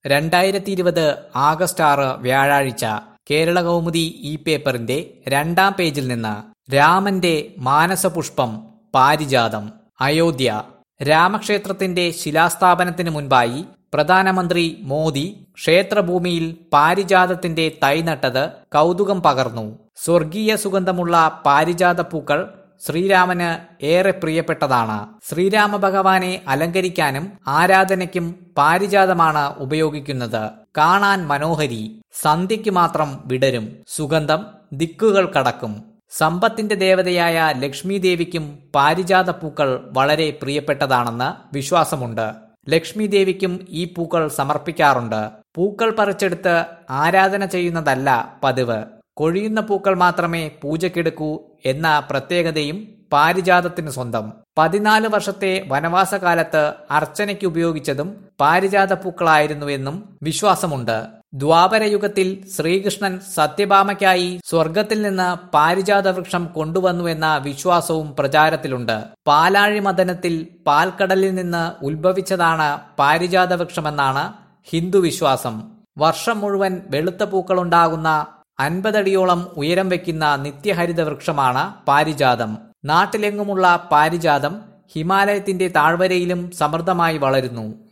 രണ്ടായിരത്തി ഇരുപത് ആഗസ്റ്റ് ആറ് വ്യാഴാഴ്ച കേരള കൗമുദി ഈ പേപ്പറിന്റെ രണ്ടാം പേജിൽ നിന്ന് രാമന്റെ മാനസപുഷ്പം പാരിജാതം അയോധ്യ രാമക്ഷേത്രത്തിന്റെ ശിലാസ്ഥാപനത്തിന് മുൻപായി പ്രധാനമന്ത്രി മോദി ക്ഷേത്രഭൂമിയിൽ പാരിജാതത്തിന്റെ തൈ നട്ടത് കൗതുകം പകർന്നു സ്വർഗീയ സുഗന്ധമുള്ള പാരിജാത പൂക്കൾ ശ്രീരാമന് ഏറെ പ്രിയപ്പെട്ടതാണ് ശ്രീരാമ ഭഗവാനെ അലങ്കരിക്കാനും ആരാധനയ്ക്കും പാരിജാതമാണ് ഉപയോഗിക്കുന്നത് കാണാൻ മനോഹരി സന്ധ്യയ്ക്ക് മാത്രം വിടരും സുഗന്ധം ദിക്കുകൾ കടക്കും സമ്പത്തിന്റെ ദേവതയായ ലക്ഷ്മി ദേവിക്കും പാരിജാത പൂക്കൾ വളരെ പ്രിയപ്പെട്ടതാണെന്ന് വിശ്വാസമുണ്ട് ലക്ഷ്മി ദേവിക്കും ഈ പൂക്കൾ സമർപ്പിക്കാറുണ്ട് പൂക്കൾ പറിച്ചെടുത്ത് ആരാധന ചെയ്യുന്നതല്ല പതിവ് കൊഴിയുന്ന പൂക്കൾ മാത്രമേ പൂജക്കെടുക്കൂ എന്ന പ്രത്യേകതയും പാരിജാതത്തിന് സ്വന്തം പതിനാല് വർഷത്തെ വനവാസകാലത്ത് അർച്ചനയ്ക്ക് ഉപയോഗിച്ചതും പാരിജാത പൂക്കളായിരുന്നുവെന്നും വിശ്വാസമുണ്ട് ദ്വാപരയുഗത്തിൽ ശ്രീകൃഷ്ണൻ സത്യഭാമയ്ക്കായി സ്വർഗത്തിൽ നിന്ന് പാരിജാത വൃക്ഷം കൊണ്ടുവന്നുവെന്ന വിശ്വാസവും പ്രചാരത്തിലുണ്ട് പാലാഴി മദനത്തിൽ പാൽക്കടലിൽ നിന്ന് ഉത്ഭവിച്ചതാണ് പാരിജാത വൃക്ഷമെന്നാണ് ഹിന്ദു വിശ്വാസം വർഷം മുഴുവൻ വെളുത്ത പൂക്കളുണ്ടാകുന്ന അൻപതടിയോളം ഉയരം വയ്ക്കുന്ന നിത്യഹരിത വൃക്ഷമാണ് പാരിജാതം നാട്ടിലെങ്ങുമുള്ള പാരിജാതം ഹിമാലയത്തിന്റെ താഴ്വരയിലും സമൃദ്ധമായി വളരുന്നു